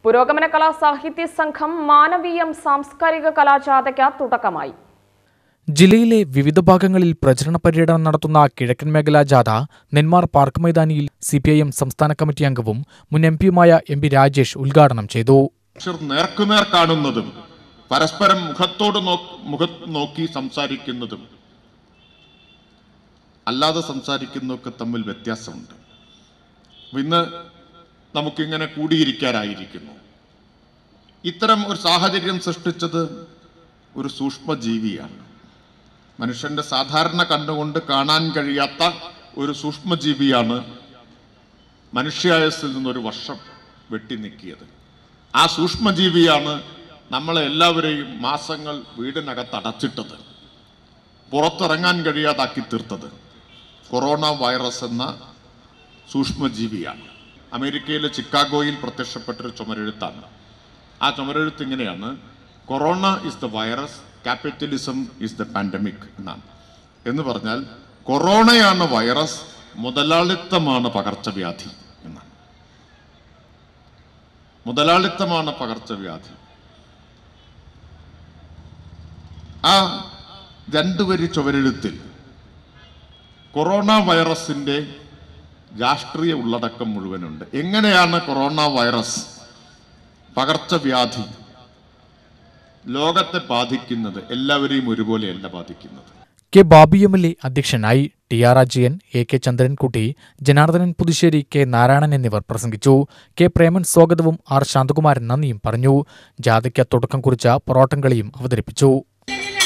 പുരോഗമന കലാ സാഹിത്യ സംഘം മാനവീയം സാംസ്കാരിക കലാജാഥയ്ക്ക് തുടക്കമായി ജില്ലയിലെ വിവിധ ഭാഗങ്ങളിൽ പ്രചരണ പര്യടനം നടത്തുന്ന കിഴക്കൻ മേഖലാ ജാഥ നെന്മാർ പാർക്ക് മൈതാനിയിൽ സി പി ഐ എം സംസ്ഥാന കമ്മിറ്റി അംഗവും മുൻ എം പിയുമായ എം പി രാജേഷ് ഉദ്ഘാടനം ചെയ്തു മനുഷ്യർ നേർക്കുനേർ കാണുന്നതും പരസ്പരം മുഖത്തോട് നോ- മുഖത്ത് നോക്കി സംസാരിക്കുന്നതും അല്ലാതെ സംസാരിക്കുന്നതൊക്കെ തമ്മിൽ വ്യത്യാസമുണ്ട് അപ്പൊ ഇന്ന് നമുക്കിങ്ങനെ കൂടിയിരിക്കാനായിരിക്കുന്നു ഇത്തരം ഒരു സാഹചര്യം സൃഷ്ടിച്ചത് ഒരു സൂക്ഷ്മജീവിയാണ് മനുഷ്യന്റെ സാധാരണ കണ്ടുകൊണ്ട് കാണാൻ കഴിയാത്ത ഒരു സൂക്ഷ്മജീവിയാണ് മനുഷ്യായസിൽ നിന്നൊരു വർഷം വെട്ടി നീക്കിയത് ആ സൂക്ഷ്മജീവിയാണ് നമ്മളെ എല്ലാവരെയും മാസങ്ങൾ വീടിനകത്ത് അടച്ചിട്ടത് പുറത്തിറങ്ങാൻ കഴിയാതാക്കി തീർത്തത് കൊറോണ വൈറസ് എന്ന സൂക്ഷ്മജീവിയാണ് അമേരിക്കയിലെ ചിക്കാഗോയിൽ പ്രത്യക്ഷപ്പെട്ടൊരു ചുമരെഴുത്താണ് ആ ചുമരെഴുത്ത് ഇങ്ങനെയാണ് corona is the virus capitalism is the pandemic എന്നാണ് എന്ന് പറഞ്ഞാൽ കൊറോണയാണ് വൈറസ് മുതലാളിത്തമാണ് പകർച്ചവ്യാധി എന്നാണ് മുതലാളിത്തമാണ് പകർച്ചവ്യാധി ആ രണ്ടു വരി ചുവരെഴുത്തിൽ കൊറോണ വൈറസിന്റെ രാഷ്ട്രീയ ഉള്ളടക്കം മുഴുവനുണ്ട് എങ്ങനെയാണ് കൊറോണ വൈറസ് പകർച്ചവ്യാധി ലോകത്തെ ബാധിക്കുന്നത് എല്ലാവരെയും ഒരുപോലെയല്ല ബാധിക്കുന്നത് K Babu M L A അധ്യക്ഷനായി T R Ajayan A K Chandrankutty Janardhanan Puthussery K Narayanan എന്നിവർ പ്രസംഗിച്ചു കെ പ്രേമൻ സ്വാഗതവും ആർ ശാന്തകുമാരൻ നന്ദിയും പറഞ്ഞു ജാഥയ്ക്ക് തുടക്കം കുറിച്ച പൊറോട്ടം കളിയും അവതരിപ്പിച്ചു ിൽ